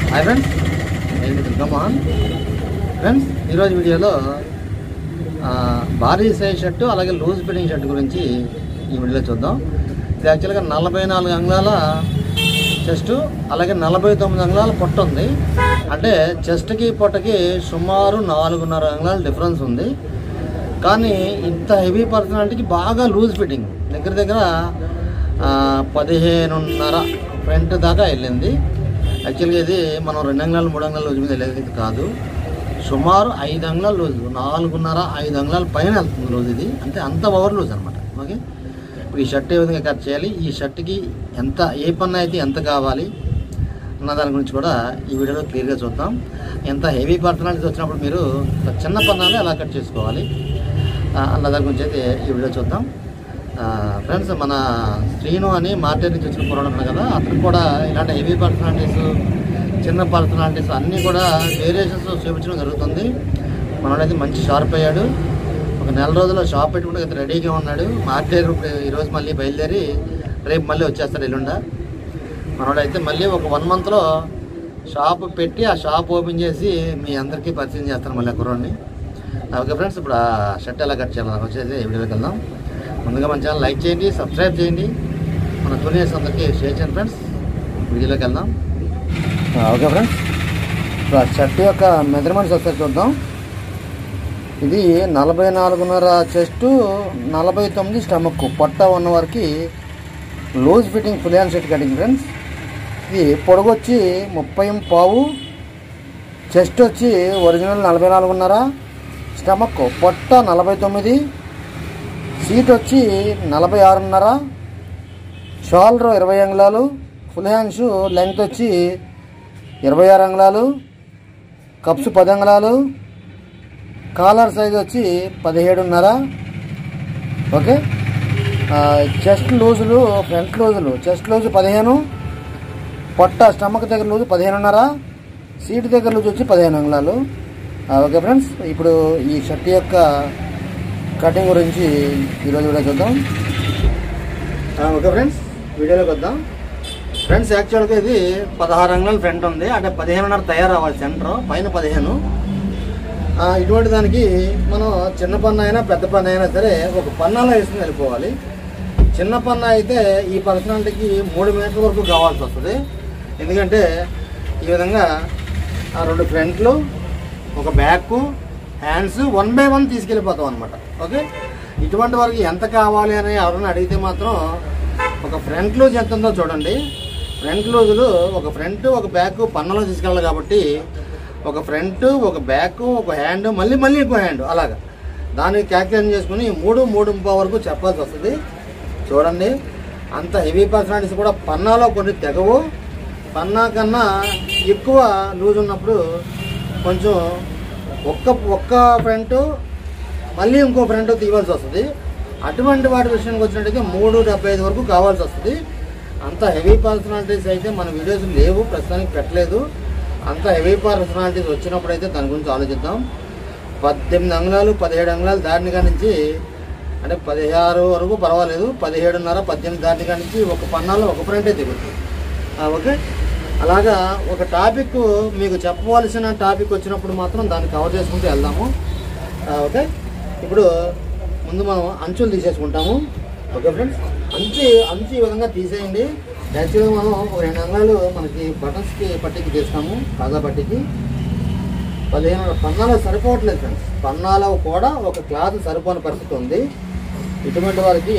Hi friends నేను దుర్గమాన్ friends ఈరోజు వీడియోలో ఆ, భారీ సైజ్ షర్టు అలాగే లూజ్ ఫిట్టింగ్ షర్ట్ గురించి ఈ వీడియోలో చూద్దాం ఇది యాక్చువల్గా నలభై నాలుగు అంగుళాల చెస్ట్ అలాగే నలభై తొమ్మిది అంగుళాల పొట్ట ఉంది అంటే చెస్ట్కి పొట్టకి సుమారు నాలుగున్నర అంగుళాల డిఫరెన్స్ ఉంది కానీ ఇంత హెవీ పర్సనాలిటీకి బాగా లూజ్ ఫిట్టింగ్ దగ్గర దగ్గర ఆ, పదిహేనున్నర ఫ్రంట్ దాకా వెళ్ళింది యాక్చువల్గా ఇది మనం రెండు అంగుళాలు మూడు అంగుళాల లూజ్ మీద వెళ్ళేది కాదు సుమారు ఐదు అంగుళాలు లూజ్ నాలుగున్నర ఐదు అంగుళాల పైన వెళ్తుంది లూజ్ ఇది అంటే అంత ఓవర్ లూజ్ అనమాట ఓకే ఇప్పుడు ఈ షర్ట్ ఏ విధంగా కట్ చేయాలి ఈ షర్ట్కి ఎంత ఏ పన్ను అయితే ఎంత కావాలి అన్న దాని గురించి కూడా ఈ వీడియోలో క్లియర్గా చూద్దాం ఎంత హెవీ పర్సనాలిటీస్ వచ్చినప్పుడు మీరు ఒక చిన్న పన్నాలు ఎలా కట్ చేసుకోవాలి ఆ, అన్న దాని గురించి అయితే ఈ వీడియో చూద్దాం ఫ్రెండ్స్ మన శ్రీను అని మార్కెట్ నుంచి వచ్చిన కుర్రాడు ఉన్నాడు కదా అతను కూడా ఇలాంటి హెవీ పర్సనాలిటీస్ చిన్న పర్సనాలిటీస్ అన్నీ కూడా వేరియేషన్స్ చూపించడం జరుగుతుంది మనోడైతే మంచి షార్ప్ అయ్యాడు ఒక నెల రోజుల్లో షాప్ పెట్టుకుంటే అయితే రెడీగా ఉన్నాడు మార్కెట్ ఇప్పుడు ఈరోజు మళ్ళీ బయలుదేరి రేపు మళ్ళీ వచ్చేస్తాడు ఎల్లుండా మనోడైతే మళ్ళీ ఒక వన్ మంత్లో షాప్ పెట్టి ఆ షాప్ ఓపెన్ చేసి మీ అందరికీ పరిచయం చేస్తాను మళ్ళీ ఆ కుర్రోడిని ఓకే ఫ్రెండ్స్ ఇప్పుడు ఆ షర్ట్ ఎలా కట్ చేయాలి వచ్చేసి ఈ వీడియోకి వెళ్దాం ముందుగా మన ఛానల్ లైక్ చేయండి సబ్స్క్రైబ్ చేయండి మన జూనియర్స్ అందరికీ షేర్ చేయండి ఫ్రెండ్స్ వీడియోలోకి వెళ్దాం ఓకే ఫ్రెండ్స్ ఇప్పుడు ఆ షర్ట్ యొక్క మెజర్మెంట్స్ ఒకసారి చూద్దాం ఇది నలభై నాలుగున్నర చెస్ట్ నలభై తొమ్మిది స్టమక్ పొట్ట ఉన్న వారికి loose fitting full hand shirt cutting friends ఇది పొడవు వచ్చి ముప్పై పావు చెస్ట్ వచ్చి ఒరిజినల్ నలభై నాలుగున్నర స్టమక్ పొట్ట నలభై తొమ్మిది సీట్ వచ్చి నలభై ఆరున్నర షోల్డర్ ఇరవై అంగుళాలు ఫుల్ హ్యాండ్స్ లెంగ్త్ వచ్చి ఇరవై ఆరు అంగుళాలు కప్స్ పది అంగుళాలు కాలర్ సైజ్ వచ్చి పదిహేడున్నర ఓకే చెస్ట్ లూజులు ఫ్రంట్ లూజులు చెస్ట్ లూజు పదిహేను పొట్ట స్టమక్ దగ్గర లూజు పదిహేనున్నర సీట్ దగ్గర లూజు వచ్చి పదిహేను అంగుళాలు ఆ, ఓకే ఫ్రెండ్స్ ఇప్పుడు ఈ షర్ట్ యొక్క కటింగ్ గురించి ఈరోజు వీడియో చూద్దాం ఆ, ఓకే ఫ్రెండ్స్ వీడియోలోకి వద్దాం ఫ్రెండ్స్ యాక్చువల్గా ఇది పదహారు అంగుళాల ఫ్రంట్ ఉంది అంటే పదిహేనున్నర తయారవ్వాలి సెంటర్ పైన పదిహేను ఆ, ఇటువంటి దానికి మనం చిన్న పన్ను అయినా పెద్ద పన్ను అయినా సరే ఒక పన్నాలో వేసుకుని వెళ్ళిపోవాలి చిన్న పన్ను అయితే ఈ పర్సనాలిటీకి మూడు మీటర్ల వరకు కావాల్సి వస్తుంది ఎందుకంటే ఈ విధంగా ఆ రెండు ఫ్రంట్లు ఒక back hands one by one తీసుకెళ్ళిపోతాం అనమాట ఓకే ఇటువంటి వరకు ఎంత కావాలి అని ఎవరైనా అడిగితే మాత్రం ఒక ఫ్రంట్ లూజ్ ఎంత ఉందో చూడండి ఫ్రంట్ లూజులు ఒక ఫ్రంట్ ఒక బ్యాక్ పన్నులో తీసుకెళ్ళాలి కాబట్టి ఒక ఫ్రంట్ ఒక బ్యాక్ ఒక హ్యాండ్ మళ్ళీ మళ్ళీ ఇంకో హ్యాండ్ అలాగా దాన్ని క్యాల్కులేషన్ చేసుకుని మూడు మూడు ముప్పై వరకు చెప్పాల్సి వస్తుంది చూడండి అంత హెవీ పర్సనాలిటీస్ కూడా పన్నాలో కొన్ని తెగవు పన్నా కన్నా ఎక్కువ లూజ్ ఉన్నప్పుడు కొంచెం ఒక్క ఒక్క ఫ్రంట్ మళ్ళీ ఇంకో ఫ్రంట్ తీయవలసి వస్తుంది అటువంటి వాటి విషయానికి వచ్చినట్టయితే మూడు డెబ్బై ఐదు వరకు కావాల్సి వస్తుంది అంత హెవీ పర్సనాలిటీస్ అయితే మన వీడియోస్ లేవు ప్రస్తుతానికి పెట్టలేదు అంత హెవీ పర్సనాలిటీస్ వచ్చినప్పుడు అయితే దాని గురించి ఆలోచిద్దాం పద్దెనిమిది అంగుళాలు పదిహేడు అంగుళాలు దాటిని కాడి నుంచి అంటే పదిహారు వరకు పర్వాలేదు పదిహేడున్నర పద్దెనిమిది దాటిని కాడి నుంచి ఒక పన్నాలో ఒక ఫ్రంటే దిగుతుంది ఆ, ఓకే అలాగా ఒక టాపిక్ మీకు చెప్పవలసిన టాపిక్ వచ్చినప్పుడు మాత్రం దాన్ని కవర్ చేసుకుంటూ వెళ్దాము ఆ, ఓకే ఇప్పుడు ముందు మనం అంచులు తీసేసుకుంటాము ఓకే ఫ్రెండ్స్ అంచు అంచు ఈ విధంగా తీసేయండి యాక్చువల్గా మనం ఒక రెండు అంగాలు మనకి బటన్స్కి పట్టికి తీస్తాము కాజా పట్టికి పదిహేను పన్నాలో సరిపోవట్లేదు ఫ్రెండ్స్ పన్నాలో కూడా ఒక క్లాత్ సరిపోని పరిస్థితి ఉంది ఇటువంటి వారికి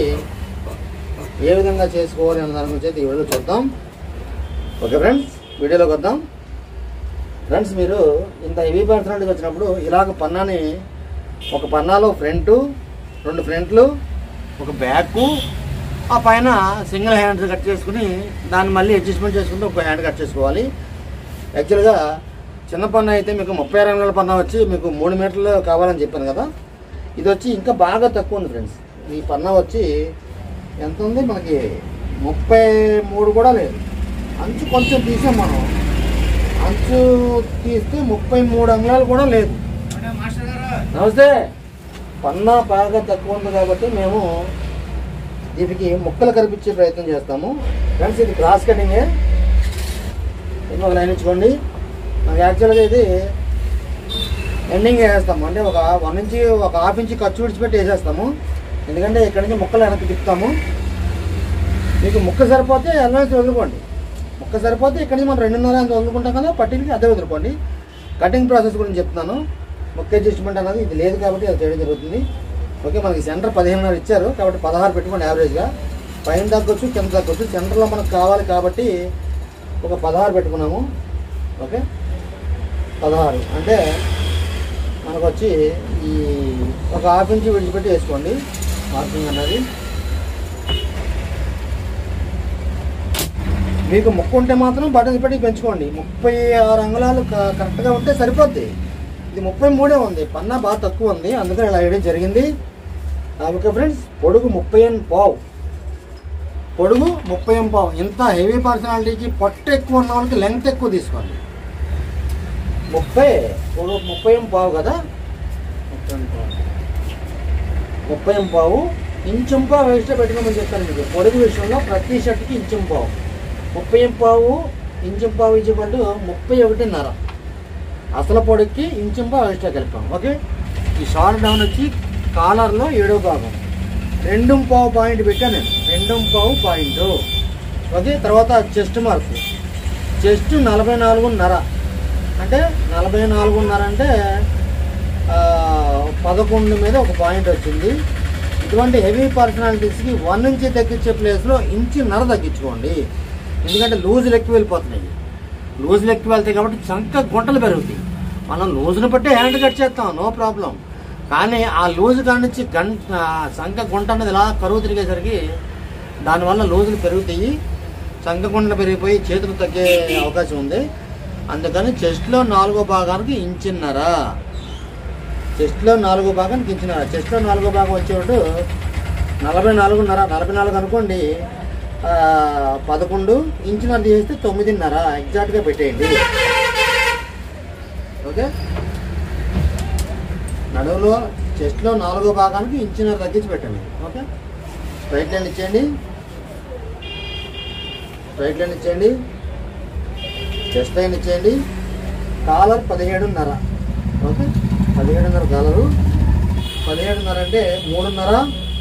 ఏ విధంగా చేసుకోవాలి అన్న దాని గురించి అయితే ఈ వీడియోలో చూద్దాం ఓకే ఫ్రెండ్స్ వీడియోలోకి వద్దాం ఫ్రెండ్స్ మీరు ఇంత హెవీ పర్సనాలిటీ వచ్చినప్పుడు ఇలాగ పన్నాని ఒక పన్నాలో ఫ్రంట్ రెండు ఫ్రంట్లు ఒక బ్యాక్ ఆ పైన సింగిల్ హ్యాండ్స్ కట్ చేసుకుని దాన్ని మళ్ళీ అడ్జస్ట్మెంట్ చేసుకుంటూ ఒక హ్యాండ్ కట్ చేసుకోవాలి యాక్చువల్గా చిన్న పన్ను అయితే మీకు ముప్పై ఆరు అంగుళాల పన్ను వచ్చి మీకు మూడు మీటర్లు కావాలని చెప్పాను కదా ఇది వచ్చి ఇంకా బాగా తక్కువ ఉంది ఫ్రెండ్స్ ఈ పన్నా వచ్చి ఎంత ఉంది మనకి ముప్పై మూడు కూడా లేదు అంచు కొంచెం తీసాం మనం అంచు తీస్తే ముప్పై మూడు అంగుళాలు కూడా లేదు నమస్తే పన్నా బాగా తక్కువ ఉంది కాబట్టి మేము దీనికి ముక్కలు కనిపించే ప్రయత్నం చేస్తాము ఫ్రెండ్స్ ఇది క్రాస్ కటింగే ఇది ఒక లైన్ ఇచ్చుకోండి మనకి యాక్చువల్గా ఇది ఎండింగ్ వేసేస్తాము అంటే ఒక వన్ ఇంచి ఒక హాఫ్ ఇంచి ఖర్చు విడిచిపెట్టి వేసేస్తాము ఎందుకంటే ఇక్కడ నుంచి ముక్కలు వెనక్కి తిప్పుతాము మీకు ముక్క సరిపోతే అలవెన్స్ వదులుకోండి ముక్క సరిపోతే ఇక్కడ నుంచి మనం రెండున్నర అంత వదులుకుంటాం కదా పట్టింగ్కి అదే వదులుకోండి కటింగ్ ప్రాసెస్ గురించి చెప్తున్నాను ముక్క అడ్జస్ట్మెంట్ అనేది ఇది లేదు కాబట్టి అది చేయడం జరుగుతుంది ఓకే మనకి సెంటర్ పదిహేనున్నర ఇచ్చారు కాబట్టి పదహారు పెట్టుకోండి యావరేజ్గా పైన తగ్గొచ్చు కింద తగ్గొచ్చు సెంటర్లో మనకు కావాలి కాబట్టి ఒక పదహారు పెట్టుకున్నాము ఓకే పదహారు అంటే మనకు వచ్చి ఈ ఒక హాఫ్ ఇంచ్ విడిచిపెట్టి వేసుకోండి మార్కింగ్ అన్నది మీకు ముక్కు ఉంటే మాత్రం బటన్స్ పెట్టి పెంచుకోండి ముప్పై ఆరు అంగుళాలు క- కరెక్ట్గా ఉంటే సరిపోద్ది ఇది ముప్పై మూడే ఉంది పన్నా బాగా తక్కువ ఉంది అందుకని ఇలా వేయడం జరిగింది ఆ, ఓకే ఫ్రెండ్స్ పొడుగు ముప్పై ఎన్ పావు పొడుగు ముప్పై ఎన్ పావు ఇంత హెవీ పర్సనాలిటీకి పొట్ట ఎక్కువ ఉన్న వాళ్ళకి లెంగ్త్ ఎక్కువ తీసుకోండి ముప్పై పొడుగు ముప్పై ఎం పావు కదా ముప్పై ఎం పావు ముప్పై ఎం పావు ఇంచుం పావు వేస్తే పెట్టుకోమని చెప్తాను మీకు పొడుగు విషయంలో ప్రతి షర్ట్కి ఇంచుం పావు ముప్పై ఎం పావు ఇంచుం పావు ఇచ్చేపట్టు ముప్పై ఒకటిన్నర అసలు పొడుగుకి ఇంచుం పావు ఎక్స్ట్రా కలిపాం ఓకే ఈ షార్ట్ డౌన్ వచ్చి కాలర్లో ఏడో భాగం రెండు పావు పాయింట్ పెట్టాను నేను రెండు పావు పాయింట్ ఓకే తర్వాత చెస్ట్ మార్క్ చెస్ట్ నలభై నాలుగున్నర అంటే నలభై నాలుగున్నర అంటే ఆ, పదకొండు మీద ఒక పాయింట్ వచ్చింది ఇటువంటి హెవీ పర్సనాలిటీస్కి వన్ ఇంచ్ తగ్గించే ప్లేస్లో ఇంచున్నర తగ్గించుకోండి ఎందుకంటే లూజ్ లెక్కి వెళ్ళిపోతున్నాయి లూజ్ లెక్కి వెళ్తాయి కాబట్టి చంక గుంటలు పెరుగుతాయి మనం లూజ్ని బట్టి హ్యాండ్ కట్ చేస్తాం నో ప్రాబ్లం కానీ ఆ లూజ్ కాడి నుంచి గం ఆ, సంఖ గుంట అనేది ఇలా కరువు తిరిగేసరికి దానివల్ల లూజులు పెరుగుతాయి సంఖ గుంటలు పెరిగిపోయి చేతులు తగ్గే అవకాశం ఉంది అందుకని చెస్ట్లో నాలుగో భాగానికి ఇంచున్నర చెస్ట్లో నాలుగో భాగానికి ఇంచున్నర చెస్ట్లో నాలుగో భాగం వచ్చేటట్టు నలభై నాలుగున్నర నలభై నాలుగు అనుకోండి ఆ, పదకొండు ఇంచున్నర తీసేస్తే తొమ్మిదిన్నర ఎగ్జాక్ట్గా పెట్టేయండి ఓకే నడువులో చెస్ట్లో నాలుగో భాగానికి ఇంచున్నర తగ్గించి పెట్టండి ఓకే రైట్ లైన్ ఇచ్చేయండి రైట్ లైన్ ఇచ్చేయండి చెస్ట్ లైన్ ఇచ్చేయండి కాలర్ పదిహేడున్నర ఓకే పదిహేడున్నర కాలరు పదిహేడున్నర అంటే మూడున్నర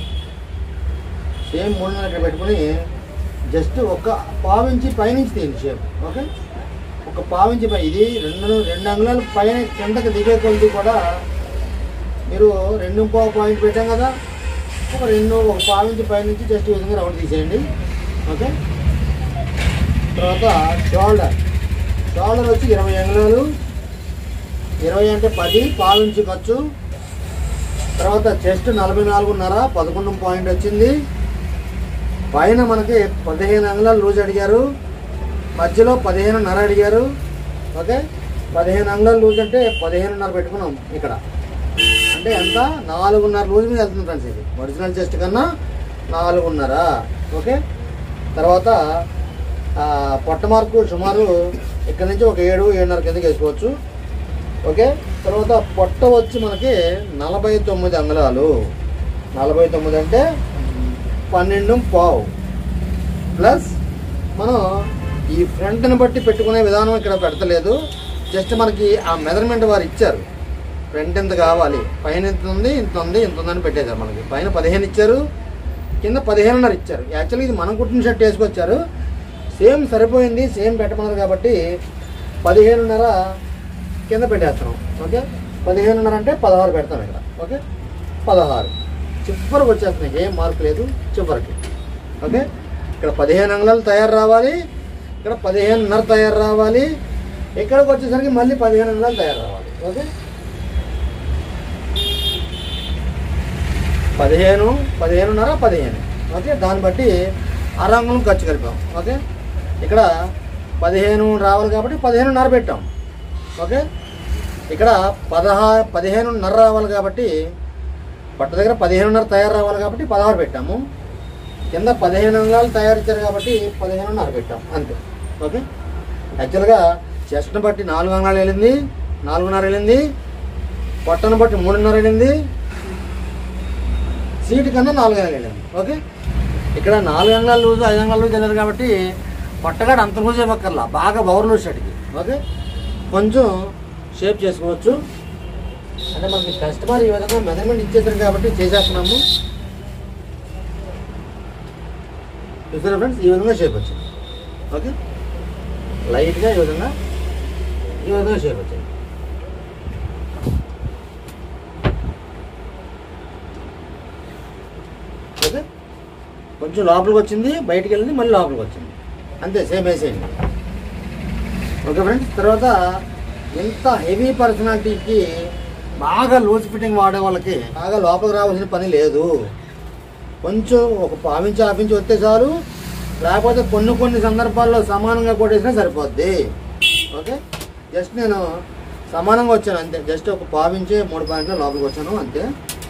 సేమ్ మూడున్నర ఇక్కడ పెట్టుకుని జస్ట్ ఒక పావించి పైనుంచి తీయండి షేప్ ఓకే ఒక పావించి పై ఇది రెండు రెండు అంగుళాలు పైన కిందకి దిగే కొద్ది కూడా మీరు రెండు పావు పాయింట్ పెట్టాం కదా ఒక రెండు ఒక పావించి పైనుంచి జస్ట్ ఈ విధంగా రౌండ్ తీసేయండి ఓకే తర్వాత షోల్డర్ షోల్డర్ వచ్చి ఇరవై అంగుళాలు ఇరవై అంటే పది పావించి ఖర్చు తర్వాత చెస్ట్ నలభై నాలుగున్నర పదకొండు పాయింట్ వచ్చింది పైన మనకి పదిహేను అంగుళాలు లూజ్ అడిగారు మధ్యలో పదిహేనున్నర అడిగారు ఓకే పదిహేను అంగుళాలు లూజ్ అంటే పదిహేనున్నర పెట్టుకున్నాం ఇక్కడ అంటే ఎంత నాలుగున్నర లూజ్ మీద వెళ్తుంది ఫ్రెండ్స్ ఇది ఒరిజినల్ చెస్ట్ కన్నా నాలుగున్నర ఓకే తర్వాత ఆ, పొట్ట మార్కు సుమారు ఇక్కడ నుంచి ఒక ఏడు ఏడున్నర కిందకి వేసుకోవచ్చు ఓకే తర్వాత పొట్ట వచ్చి మనకి నలభై తొమ్మిది అంగుళాలు నలభై తొమ్మిది అంటే పన్నెండు పావు ప్లస్ మనం ఈ ఫ్రంట్ని బట్టి పెట్టుకునే విధానం ఇక్కడ పెడతలేదు జస్ట్ మనకి ఆ మెజర్మెంట్ వారు ఇచ్చారు ఫ్రంట్ ఎంత కావాలి పైన ఎంత ఉంది ఇంత ఉంది ఇంత ఉందని పెట్టేశారు మనకి పైన పదిహేను ఇచ్చారు కింద పదిహేనున్నర ఇచ్చారు యాక్చువల్లీ ఇది మనం కుట్టిన షర్ట్ వేసుకొచ్చారు సేమ్ సరిపోయింది సేమ్ పెట్టమన్నారు కాబట్టి పదిహేనున్నర కింద పెట్టేస్తున్నాం ఓకే పదిహేనున్నర అంటే పదహారు పెడతాం ఇక్కడ ఓకే పదహారు చివరికి వచ్చేస్తున్నాయి ఏం మార్పు లేదు చివరికి ఓకే ఇక్కడ పదిహేను అంగుళాలు తయారు రావాలి ఇక్కడ పదిహేనున్నర తయారు రావాలి ఇక్కడికి వచ్చేసరికి మళ్ళీ పదిహేను అంగుళాలు తయారు రావాలి ఓకే పదిహేను పదిహేనున్నర పదిహేను ఓకే దాన్ని బట్టి అర అంగుళం ఖర్చు కలిపాం ఓకే ఇక్కడ పదిహేను రావాలి కాబట్టి పదిహేనున్నర పెట్టాం ఓకే ఇక్కడ పదహా పదిహేనున్నర రావాలి కాబట్టి పట్ట దగ్గర పదిహేనున్నర తయారు రావాలి కాబట్టి పదహారు పెట్టాము కింద పదిహేను అంగాలు తయారు ఇచ్చారు కాబట్టి పదిహేనున్నర పెట్టాం అంతే ఓకే యాక్చువల్గా చెస్ట్ని బట్టి నాలుగు అంగాలు వెళ్ళింది నాలుగున్నర వెళ్ళింది పొట్టను బట్టి మూడున్నర వెళ్ళింది సీటు కన్నా నాలుగు అంగాలు వెళ్ళింది ఓకే ఇక్కడ నాలుగు అంగాలు లూజ్ ఐదు అంగాలు లూజ్ వెళ్ళదు కాబట్టి పొట్టగాడు అంత లూజ్ ఇవ్వక్కర్లా బాగా బౌర్ లూజ్ షర్ట్కి ఓకే కొంచెం షేప్ చేసుకోవచ్చు అంటే మనకి కస్టమర్ ఈ విధంగా మెజర్మెంట్ ఇచ్చేసారు కాబట్టి చేసేస్తున్నాము చూసారా ఫ్రెండ్స్ ఈ విధంగా షేప్ వచ్చింది ఓకే లైట్గా ఈ విధంగా ఈ విధంగా షేప్ వచ్చింది ఓకే కొంచెం లోపలికి వచ్చింది బయటికి వెళ్ళింది మళ్ళీ లోపలికి వచ్చింది అంతే సేమ్ వేసేయండి ఓకే ఫ్రెండ్స్ తర్వాత ఇంత హెవీ పర్సనాలిటీకి బాగా లూజ్ ఫిట్టింగ్ వాడే వాళ్ళకి బాగా లోపలికి రావాల్సిన పని లేదు కొంచెం ఒక పావించి ఆపించి వస్తే చాలు లేకపోతే కొన్ని కొన్ని సందర్భాల్లో సమానంగా కొట్టేసినా సరిపోద్ది ఓకే జస్ట్ నేను సమానంగా వచ్చాను అంతే జస్ట్ ఒక పావించి మూడు పాయింట్లు లోపలికి వచ్చాను అంతే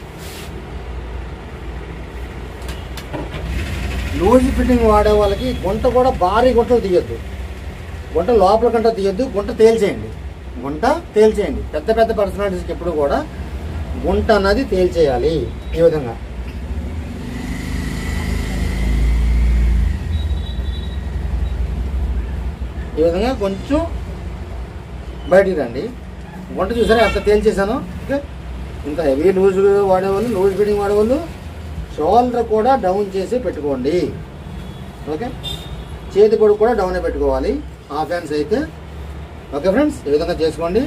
లూజ్ ఫిట్టింగ్ వాడే వాళ్ళకి గుంట కూడా భారీ గుంటలు తీయద్దు గుంట లోపల కంట తీయద్దు గుంట తేల్చేయండి గుంట తేల్చేయండి పెద్ద పెద్ద పర్సనాలిటీస్కి ఎప్పుడు కూడా గుంట అన్నది తేల్చేయాలి ఈ విధంగా ఈ విధంగా కొంచెం బయటికి రండి గుంట చూసారా ఎంత తేల్చేసాను ఓకే ఇంత హెవీ లూజ్ వాడేవాళ్ళు లూజ్ ఫిట్టింగ్ వాడేవాళ్ళు షోల్డర్ కూడా డౌన్ చేసి పెట్టుకోండి ఓకే చేతి పొడి కూడా డౌనే పెట్టుకోవాలి హాఫ్ హ్యాండ్స్ అయితే ఓకే ఫ్రెండ్స్ ఈ విధంగా చేసుకోండి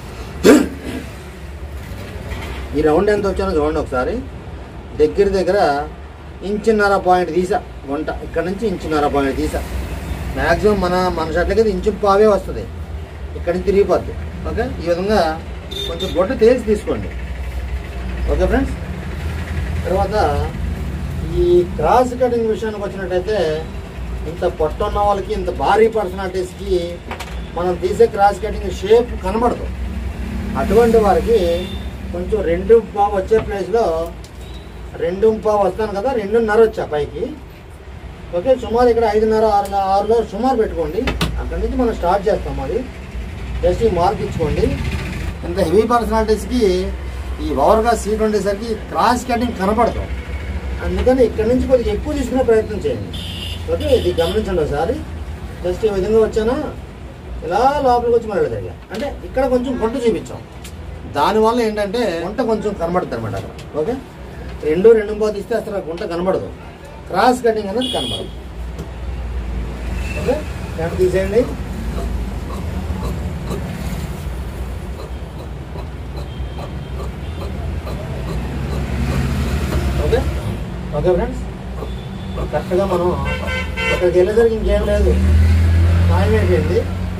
ఈ రౌండ్ ఎంత వచ్చానో చూడండి ఒకసారి దగ్గర దగ్గర ఇంచున్నర పాయింట్ తీసా వంట ఇక్కడ నుంచి ఇంచున్నర పాయింట్ తీసా మ్యాక్సిమం మన మన షర్ట్లకి అయితే ఇంచు పావే వస్తుంది ఇక్కడ నుంచి తిరిగిపోద్ది ఓకే ఈ విధంగా కొంచెం గొడ్డ తేల్చి తీసుకోండి ఓకే ఫ్రెండ్స్ తర్వాత ఈ క్రాస్ కటింగ్ విషయానికి వచ్చినట్టయితే ఇంత పొట్ట ఉన్న వాళ్ళకి ఇంత భారీ పర్సనాలిటీస్కి మనం తీసే క్రాస్ కటింగ్ షేప్ కనబడదు అటువంటి వారికి కొంచెం రెండు పావు వచ్చే ప్లేస్లో రెండు పావు వస్తాను కదా రెండున్నర వచ్చా పైకి ఓకే సుమారు ఇక్కడ ఐదున్నర ఆరు ఆరులో సుమారు పెట్టుకోండి అక్కడి నుంచి మనం స్టార్ట్ చేస్తాం అది జస్ట్ ఈ మార్క్ ఇచ్చుకోండి ఇంత హెవీ పర్సనాలిటీస్కి ఈ ఓవర్గా సీట్ ఉండేసరికి క్రాస్ కటింగ్ కనపడదు అందుకని ఇక్కడ నుంచి కొద్దిగా ఎక్కువ తీసుకునే ప్రయత్నం చేయండి ఓకే ఇది గమనించండి ఒకసారి జస్ట్ ఈ విధంగా వచ్చానా ఇలా లోపలికి వచ్చి మళ్ళీ తగిలా అంటే ఇక్కడ కొంచెం గుంట చూపించాం దానివల్ల ఏంటంటే గుంట కొంచెం కనబడుతుంది అనమాట అక్కడ ఓకే రెండు రెండు పోతే ఇస్తే అసలు ఆ గుంట కనబడదు క్రాస్ కటింగ్ అనేది కనబడదు ఓకే ఫ్రంట్ తీసేయండి ఓకే ఓకే ఫ్రెండ్స్ కరెక్ట్గా మనం ఇక్కడికి వెళ్ళేసరికి ఇంకేం లేదు టైం అయిపోయింది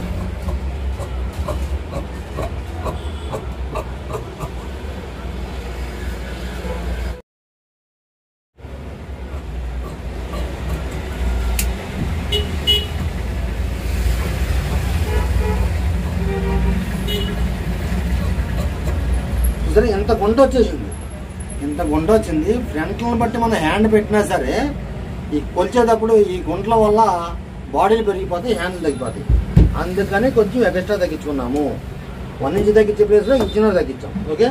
సరే ఎంత గుంట వచ్చేసింది ఇంత గుంట వచ్చింది ఫ్రంట్లను బట్టి మనం హ్యాండ్ పెట్టినా సరే ఈ కొలిచేటప్పుడు ఈ గుంట్ల వల్ల బాడీలు పెరిగిపోతాయి హ్యాండ్లు తగ్గిపోతాయి అందుకని కొంచెం ఎక్స్ట్రా తగ్గించుకున్నాము వన్ ఇంచ్ తగ్గించే ప్లేస్లో ఇంచున్నర తగ్గించాం ఓకే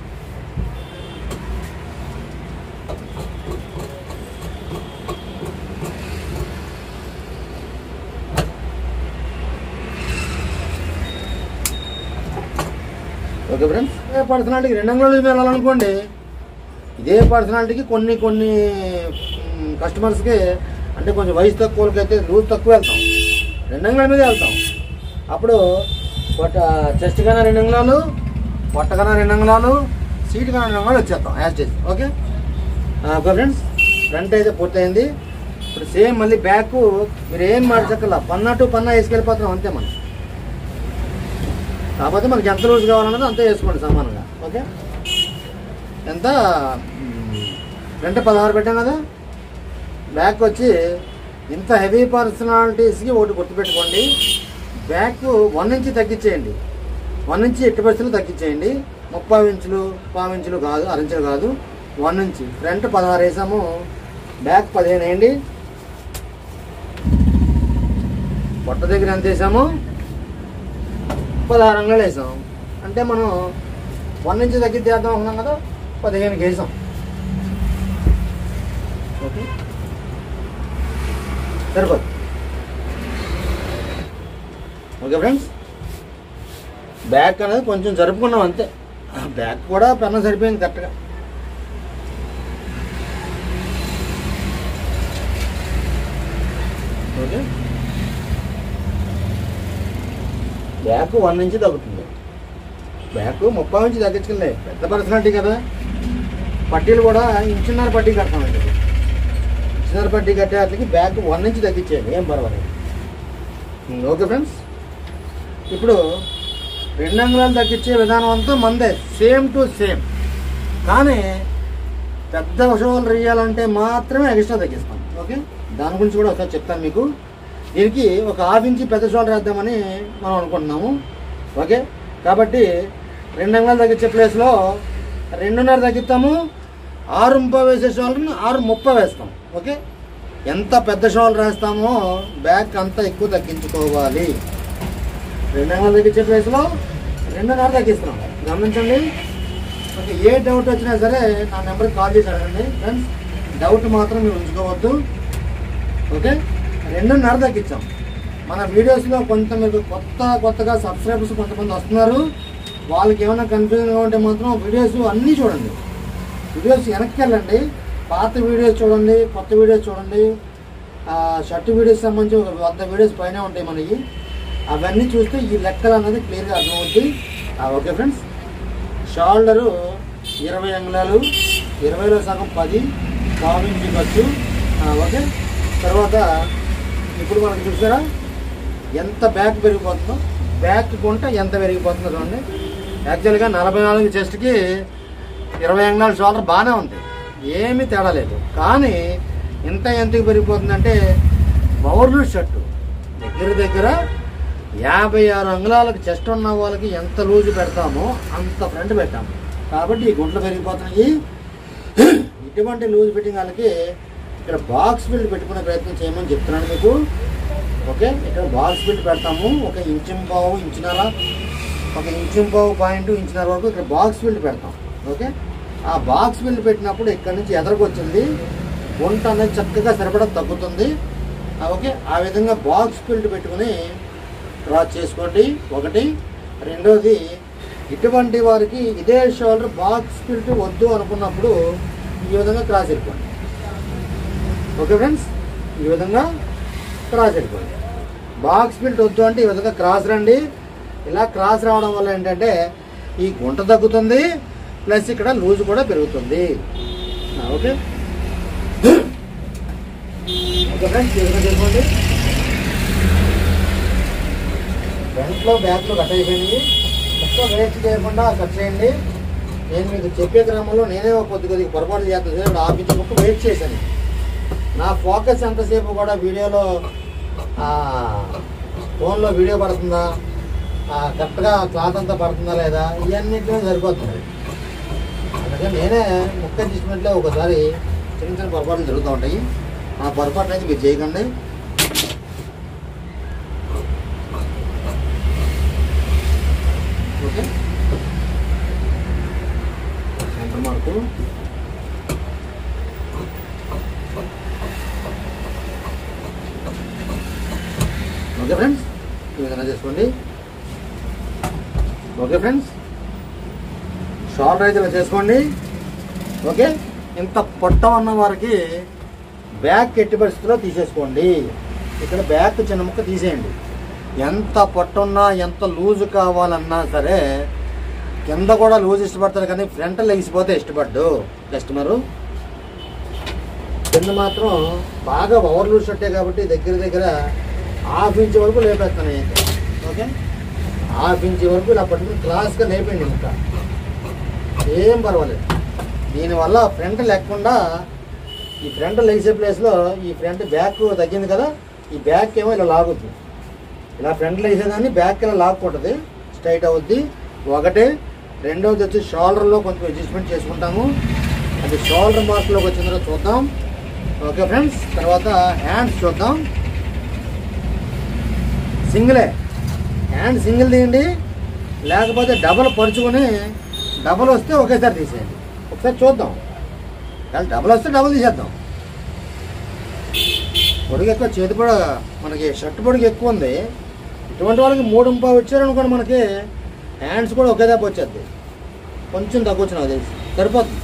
ఓకే ఫ్రెండ్స్ ఇదే పర్సనాలిటీకి రెండు అంగుళాలు వెళ్ళాలనుకోండి ఇదే పర్సనాలిటీకి కొన్ని కొన్ని మ్, కస్టమర్స్కి అంటే కొంచెం వయసు తక్కువ వాళ్ళకి అయితే లూజ్ తక్కువ వెళ్తాం రెండు అంగుళాల మీద వెళ్తాం అప్పుడు పొట్ట చెస్ట్ కన్నా రెండు అంగుళాలు పొట్ట కన్నా రెండు అంగుళాలు సీట్ కన్నా రెండు అంగుళాలు వచ్చేస్తాం యాజ్ చేసి ఓకే ఆ, ఓకే ఫ్రెండ్స్ ఫ్రంట్ అయితే పూర్తయింది ఇప్పుడు సేమ్ మళ్ళీ బ్యాక్ మీరు ఏం మార్చక్కర్లా పన్నా టు పన్నా వేసుకెళ్ళిపోతున్నాం అంతే మనం కాకపోతే మనకి ఎంత రోజు కావాలన్నది అంతే వేసుకోండి సమానంగా ఓకే ఎంత రెండు పదహారు పెట్టాం కదా బ్యాక్ వచ్చి ఇంత హెవీ పర్సనాలిటీస్కి ఒకటి గుర్తుపెట్టుకోండి బ్యాక్ వన్ ఇంచ్ తగ్గించేయండి వన్ ఇంచ్ ఎట్టి పరిస్థితులు తగ్గించేయండి ముప్పై ఇంచులు పావు ఇంచులు కాదు అర ఇంచులు కాదు వన్ ఇంచ్ ఫ్రంట్ పదహారు వేసాము బ్యాక్ పదిహేను వేయండి పొట్ట దగ్గర ఎంత వేసాము పదహారు అంగళ్ళు వేసాం అంటే మనం వన్ నుంచి తగ్గిద్ది వేద్దాం అనుకున్నాం కదా పదిహేనుకి వేసాం ఓకే సరిపోదు ఓకే ఫ్రెండ్స్ బ్యాక్ అనేది కొంచెం జరుపుకున్నాం అంతే బ్యాక్ కూడా పెన్న సరిపోయింది కరెక్ట్గా ఓకే బ్యాక్ వన్ నుంచి తగ్గుతుంది బ్యాక్ ముప్పై నుంచి తగ్గించుకుంది పెద్ద పర్సనాలిటీ కదా పట్టీలు కూడా ఇంచున్నర పట్టీ కడతామండి ఇంచున్నర పట్టీ కట్టే వాటికి బ్యాక్ వన్ నుంచి తగ్గించేయండి ఏం పర్వాలేదు ఉమ్, ఓకే ఫ్రెండ్స్ ఇప్పుడు రెండు అంగుళాలు తగ్గించే విధానం అంతా మందే సేమ్ టు సేమ్ కానీ పెద్ద షోలు వేయాలంటే మాత్రమే ఎక్స్ట్రా తగ్గిస్తాం ఓకే దాని గురించి కూడా ఒకసారి చెప్తాను మీకు దీనికి ఒక హాఫ్ ఇంచి పెద్ద షోల్డర్ వేద్దామని మనం అనుకుంటున్నాము ఓకే కాబట్టి రెండు అంగుళాలు తగ్గించే ప్లేస్లో రెండున్నర తగ్గిస్తాము ఆరు ముప్పై వేసే షోల్డర్ని ఆరు ముప్పై వేస్తాం ఓకే ఎంత పెద్ద షోల్డర్ వేస్తామో బ్యాక్ అంత ఎక్కువ తగ్గించుకోవాలి రెండు అంగుళాలు తగ్గించే ప్లేస్లో రెండున్నర తగ్గిస్తున్నాం గమనించండి ఓకే ఏ డౌట్ వచ్చినా సరే నా నెంబర్కి కాల్ చేసి అడగండి ఫ్రెండ్స్ డౌట్ మాత్రం మీరు ఉంచుకోవద్దు ఓకే రెండున్నర తగ్గించాం మన వీడియోస్లో కొంత మీకు కొత్త కొత్తగా సబ్స్క్రైబర్స్ కొంతమంది వస్తున్నారు వాళ్ళకి ఏమైనా కన్ఫ్యూజన్గా ఉంటే మాత్రం వీడియోస్ అన్నీ చూడండి వీడియోస్ వెనక్కి వెళ్ళండి పాత వీడియోస్ చూడండి కొత్త వీడియోస్ చూడండి ఆ, షర్ట్ వీడియోస్ సంబంధించి ఒక వంద వీడియోస్ పైన ఉంటాయి మనకి అవన్నీ చూస్తే ఈ లెక్కలు అన్నది క్లియర్గా అర్థమవుద్ది ఆ, ఓకే ఫ్రెండ్స్ షోల్డరు ఇరవై అంగుళాలు ఇరవైలో సగం పది పావు ఇంచి ఖర్చు ఆ, ఓకే తర్వాత ఇప్పుడు మనకు చూసారా ఎంత బ్యాక్ పెరిగిపోతుందో బ్యాక్ గుంట ఎంత పెరిగిపోతుందో చూడండి యాక్చువల్గా నలభై నాలుగు చెస్ట్కి ఇరవై అంగుళాల షోల్డర్ బాగానే ఉంది ఏమీ తేడా లేదు కానీ ఇంత ఎంతకు పెరిగిపోతుందంటే ఓవర్లూజ్ షర్టు దగ్గర దగ్గర యాభై ఆరు అంగుళాలకు చెస్ట్ ఉన్న వాళ్ళకి ఎంత లూజ్ పెడతామో అంత ఫ్రంట్ పెట్టాము కాబట్టి ఈ గుంటలు పెరిగిపోతున్నాయి ఇటువంటి లూజ్ ఫిట్టింగ్ వాళ్ళకి ఇక్కడ బాక్స్ బిల్డ్ పెట్టుకునే ప్రయత్నం చేయమని చెప్తున్నాను మీకు ఓకే ఇక్కడ బాక్స్ బిల్డ్ పెడతాము ఒక ఇంచు పావు ఇంచున్నర ఒక ఇంచు పావు పాయింట్ ఇంచున్నర వరకు ఇక్కడ బాక్స్ బిల్డ్ పెడతాం ఓకే ఆ బాక్స్ బిల్డ్ పెట్టినప్పుడు ఇక్కడ నుంచి ఎదరకొచ్చింది గుంట అనేది చక్కగా సరిపడా తగ్గుతుంది ఆ, ఓకే ఆ విధంగా బాక్స్ బిల్డ్ పెట్టుకుని డ్రా చేసుకోండి ఒకటి రెండోది ఇటువంటి వారికి ఇదే షోల్డర్ బాక్స్ బిల్ట్ వద్దు అనుకున్నప్పుడు ఈ విధంగా క్రాస్ వెళ్ళిపోండి ఓకే ఫ్రెండ్స్ ఈ విధంగా క్రాస్ వెళ్ళిపోండి బాక్స్ బిల్ట్ వద్దు అంటే ఈ విధంగా క్రాస్ రండి ఇలా క్రాస్ రావడం వల్ల ఏంటంటే ఈ గుంట తగ్గుతుంది ప్లస్ ఇక్కడ లూజ్ కూడా పెరుగుతుంది ఆ, ఓకే ఓకే ఫ్రెండ్స్ ఈ విధంగా చేసుకోండి ఫ్రంట్లో బ్యాక్లో కట్ అయిపోయినాయి మొత్తం వేస్ట్ చేయకుండా కట్ చేయండి నేను మీకు చెప్పే క్రమంలో నేనే ఒక కొద్ది కొద్దిగా పొరపాటు చేస్తాను ఇప్పుడు ఆఫీస్ ముక్క వెయిట్ చేశాను నా ఫోకస్ ఎంతసేపు కూడా వీడియోలో ఆ, ఫోన్లో వీడియో పడుతుందా ఆ, కరెక్ట్గా క్లాత్ అంతా పడుతుందా లేదా ఇవన్నింటిలో సరిపోతుంది అందుకని నేనే ముక్క అడ్జస్ట్మెంట్లో ఒకసారి చిన్న చిన్న పొరపాట్లు జరుగుతూ ఉంటాయి ఆ పొరపాటు అయితే మీరు చేయకండి okay centre mark okay friends ఈ విధంగా చేసుకోండి ఓకే ఫ్రెండ్స్ షార్ట్ అయితే ఇలా చేసుకోండి ఓకే ఇంత పొట్ట ఉన్న వారికి బ్యాక్ ఎట్టి పరిస్థితిలో తీసేసుకోండి ఇక్కడ బ్యాక్ చిన్న ముక్క తీసేయండి ఎంత పొట్ట ఉన్నా ఎంత లూజ్ కావాలన్నా సరే కింద కూడా లూజ్ ఇష్టపడతారు కానీ ఫ్రంట్ లెగిసిపోతే ఇష్టపడ్డు కస్టమరు కింద మాత్రం బాగా ఓవర్ లూజ్ షర్టే కాబట్టి దగ్గర దగ్గర హాఫ్ ఇంచ్ వరకు లేపేస్తాను అయితే ఓకే హాఫ్ ఇంచ్ వరకు ఇలా పట్టుకుని క్లాస్గా లేపండి ఇంకా ఏం పర్వాలేదు దీనివల్ల ఫ్రంట్ లేకుండా ఈ ఫ్రంట్ లెగిసే ప్లేస్లో ఈ ఫ్రంట్ బ్యాక్ తగ్గింది కదా ఈ బ్యాక్ ఏమో ఇలా లాగుద్ది ఇలా ఫ్రంట్ లేసేదాన్ని బ్యాక్ ఇలా లాక్కుంటుంది స్ట్రైట్ అవుద్ది ఒకటి రెండవది వచ్చి షోల్డర్లో కొంచెం అడ్జస్ట్మెంట్ చేసుకుంటాము అది షోల్డర్ మార్క్లోకి వచ్చిన తర్వాత చూద్దాం ఓకే ఫ్రెండ్స్ తర్వాత హ్యాండ్స్ చూద్దాం సింగిలే హ్యాండ్ సింగిల్ తీయండి లేకపోతే డబల్ పరుచుకొని డబల్ వస్తే ఒకేసారి తీసేయండి ఒకసారి చూద్దాం కానీ డబల్ వస్తే డబల్ తీసేద్దాం పొడుగు ఎక్కువ చేతి కూడా మనకి షర్ట్ పొడుగు ఎక్కువ ఉంది ఇటువంటి వాళ్ళకి మూడు ముప్పై వచ్చారనుకోండి మనకి హ్యాండ్స్ కూడా ఒకే దెబ్బ వచ్చేది కొంచెం తగ్గొచ్చు నాకు తెలిసి సరిపోతుంది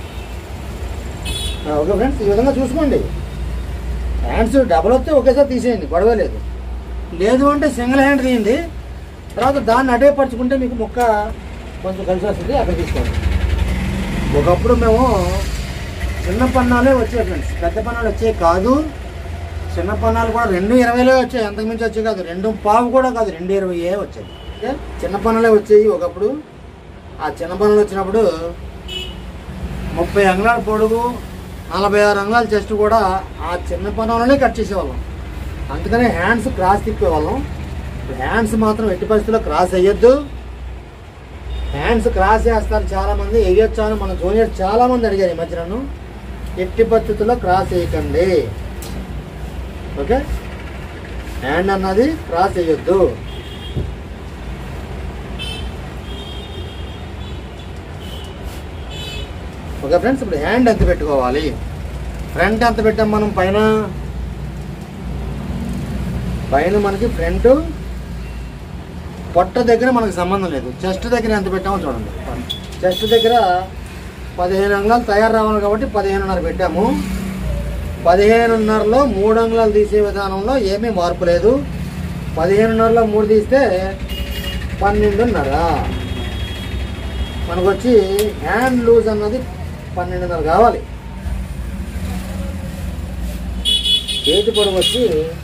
ఆ, ఓకే ఫ్రెండ్స్ ఈ విధంగా చూసుకోండి హ్యాండ్స్ డబల్ వస్తే ఒకేసారి తీసేయండి గొడవ లేదు లేదు అంటే సింగిల్ హ్యాండ్ తీయండి తర్వాత దాన్ని అడేపరచుకుంటే మీకు ముక్క కొంచెం కలిసి వస్తుంది అక్కడ తీసుకోండి ఒకప్పుడు మేము చిన్న పన్నాలే వచ్చాయి ఫ్రెండ్స్ పెద్ద పన్నాలు వచ్చాయి కాదు చిన్న పన్నాలు కూడా రెండు ఇరవైలే వచ్చాయి అంతకుమించి వచ్చాయి కాదు రెండు పావు కూడా కాదు రెండు ఇరవై వచ్చాయి ఓకే? చిన్న పనులే వచ్చాయి ఒకప్పుడు ఆ చిన్న పనులు వచ్చినప్పుడు ముప్పై అంగుళాల పొడుగు నలభై ఆరు అంగుళాల చెస్ట్ కూడా ఆ చిన్న పనులనే కట్ చేసేవాళ్ళం అందుకనే హ్యాండ్స్ క్రాస్ తిప్పేవాళ్ళం హ్యాండ్స్ మాత్రం ఎట్టి పరిస్థితుల్లో క్రాస్ అయ్యొద్దు హ్యాండ్స్ క్రాస్ చేస్తారు చాలా మంది వేయొచ్చు అని మన జూనియర్ చాలా మంది అడిగారు ఈ మధ్య నన్ను ఎట్టి పరిస్థితుల్లో క్రాస్ వేయకండి ఓకే హ్యాండ్ అన్నది క్రాస్ వేయొద్దు ఓకే ఫ్రెండ్స్ ఇప్పుడు హ్యాండ్ ఎంత పెట్టుకోవాలి ఫ్రంట్ ఎంత పెట్టాం మనం పైన పైన మనకి ఫ్రంట్ పొట్ట దగ్గర మనకు సంబంధం లేదు చెస్ట్ దగ్గర ఎంత పెట్టామో చూడండి చెస్ట్ దగ్గర పదిహేను అంగాలు తయారు రావాలి కాబట్టి పదిహేనున్నర పెట్టాము పదిహేనున్నరలో మూడు అంగుళాలు తీసే విధానంలో ఏమీ మార్పు లేదు పదిహేనున్నరలో మూడు తీస్తే పన్నెండున్నర మనకు వచ్చి హ్యాండ్ లూజ్ అన్నది పన్నెండున్నర కావాలి చేతి పొడుగు వచ్చి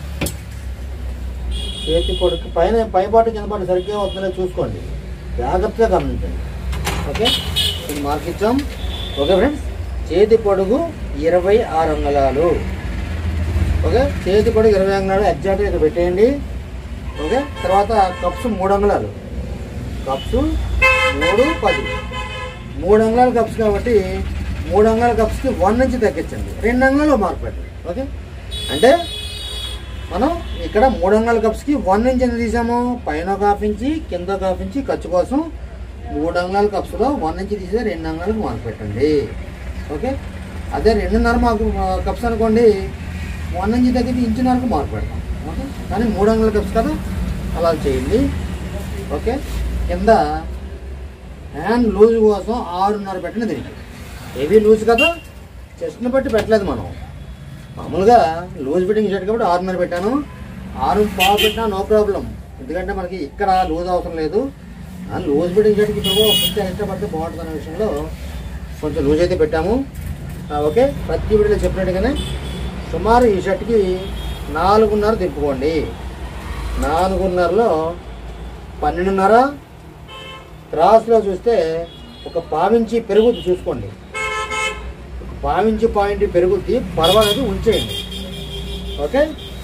చేతి పొడుగు పైన పైపాటు కింద పాటు సరిగ్గా వస్తుందో చూసుకోండి జాగ్రత్తగా గమనించండి ఓకే ఇది మార్క్ ఇచ్చాం ఓకే ఫ్రెండ్స్ చేతి పొడుగు ఇరవై ఆరు అంగుళాలు ఓకే చేతి పొడుగు ఇరవై అంగుళాలు ఎగ్జాక్ట్గా ఇక్కడ పెట్టేయండి ఓకే తర్వాత కప్స్ మూడు అంగుళాలు కప్స్ మూడు పది మూడు అంగుళాల కప్స్ కాబట్టి మూడు అంగుళాల కప్స్కి వన్ నుంచి తగ్గించండి రెండు అంగుళాలు మార్పు పెట్టండి ఓకే అంటే మనం ఇక్కడ మూడు అంగుళాల కప్స్కి వన్ ఇంచ్ ఎంత తీసాము పైన ఒక హాఫ్ ఇంచి కింద ఒక హాఫ్ ఇంచి ఖర్చు కోసం మూడు అంగుళాల కప్స్లో వన్ ఇంచ్ తీసే రెండు అంగుళాలకు మార్పు పెట్టండి ఓకే అదే రెండున్నర మాకు కప్స్ అనుకోండి వన్ ఇంచ్ తగ్గితే ఇంచున్నరకు మార్పు పెడతాం ఓకే కానీ మూడు అంగుళాల కప్స్ కదా అలా చేయండి ఓకే కింద హ్యాండ్ లూజ్ కోసం ఆరున్నర పెట్టిన దీనికి హెవీ లూజ్ కదా చెస్ట్ని బట్టి పెట్టలేదు మనం మామూలుగా లూజ్ ఫిట్టింగ్ షర్ట్ కాబట్టి ఆరున్నర పెట్టాను ఆరు పావు పెట్టినా నో ప్రాబ్లం ఎందుకంటే మనకి ఇక్కడ లూజ్ అవసరం లేదు ఆ లూజ్ ఫిట్టింగ్ షర్ట్కి ఇప్పుడు కొంచెం ఎక్స్ట్రా పడితే బాగుంటుంది అనే విషయంలో కొంచెం లూజ్ అయితే పెట్టాము ఆ, ఓకే ప్రతి వీడియోలో చెప్పినట్టుగానే సుమారు ఈ షర్ట్కి నాలుగున్నర తిప్పుకోండి నాలుగున్నరలో పన్నెండున్నర క్రాస్లో చూస్తే ఒక పావించి పెరుగుద్ది చూసుకోండి ఒక పావించి పాయింట్ పెరుగుద్ది పర్వాలేదు ఉంచేయండి ఓకే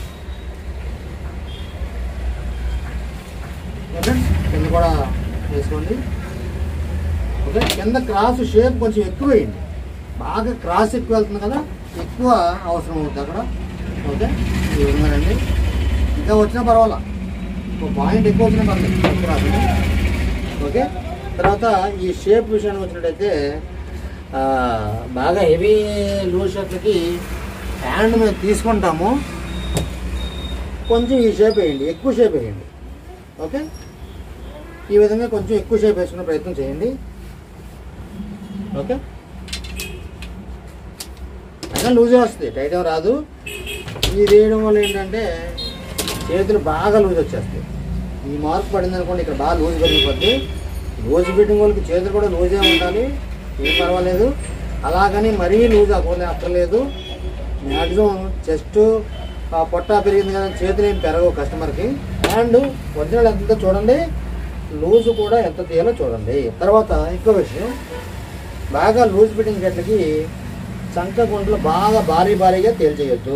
ఓకే కింద కూడా వేసుకోండి ఓకే కింద క్రాస్ షేప్ కొంచెం ఎక్కువ వేయండి బాగా క్రాస్ ఎక్కువ వెళ్తుంది కదా ఎక్కువ అవసరం అవుతుంది అక్కడ ఓకే ఈ విధంగానండి ఇంకా వచ్చినా పర్వాలా ఒక పాయింట్ ఎక్కువ వచ్చినా పర్లేదు తక్కువ రాదు ఓకే తర్వాత ఈ షేప్ విషయానికి వచ్చినట్టయితే ఆ, బాగా హెవీ లూజ్ షర్ట్లకి హ్యాండ్ మేము తీసుకుంటాము కొంచెం ఈ షేప్ వేయండి ఎక్కువ షేప్ వేయండి ఓకే ఈ విధంగా కొంచెం ఎక్కువ షేప్ వేసుకునే ప్రయత్నం చేయండి ఓకే అయినా లూజే వస్తుంది టైట్ ఏం రాదు ఇది వేయడం వల్ల ఏంటంటే చేతులు బాగా లూజ్ వచ్చేస్తాయి ఈ మార్క్ పడింది అనుకోండి ఇక్కడ బాగా లూజ్ పెరిగిపోద్ది లూజ్ ఫిట్టింగ్ వాళ్ళకి చేతులు కూడా లూజే ఉండాలి ఏం పర్వాలేదు అలాగని మరీ లూజ్ అవ్వలే అక్కర్లేదు మ్యాక్సిమం చెస్ట్ పొట్ట పెరిగింది కదా చేతులు ఏం పెరగవు కస్టమర్కి అండ్ ఒరిజినల్ ఎంత ఉందో చూడండి లూజ్ కూడా ఎంత తీయాలో చూడండి తర్వాత ఇంకో విషయం బాగా లూజ్ ఫిట్టింగ్ చెట్లకి చంక గుంటలు బాగా భారీ భారీగా తేల్చేయొద్దు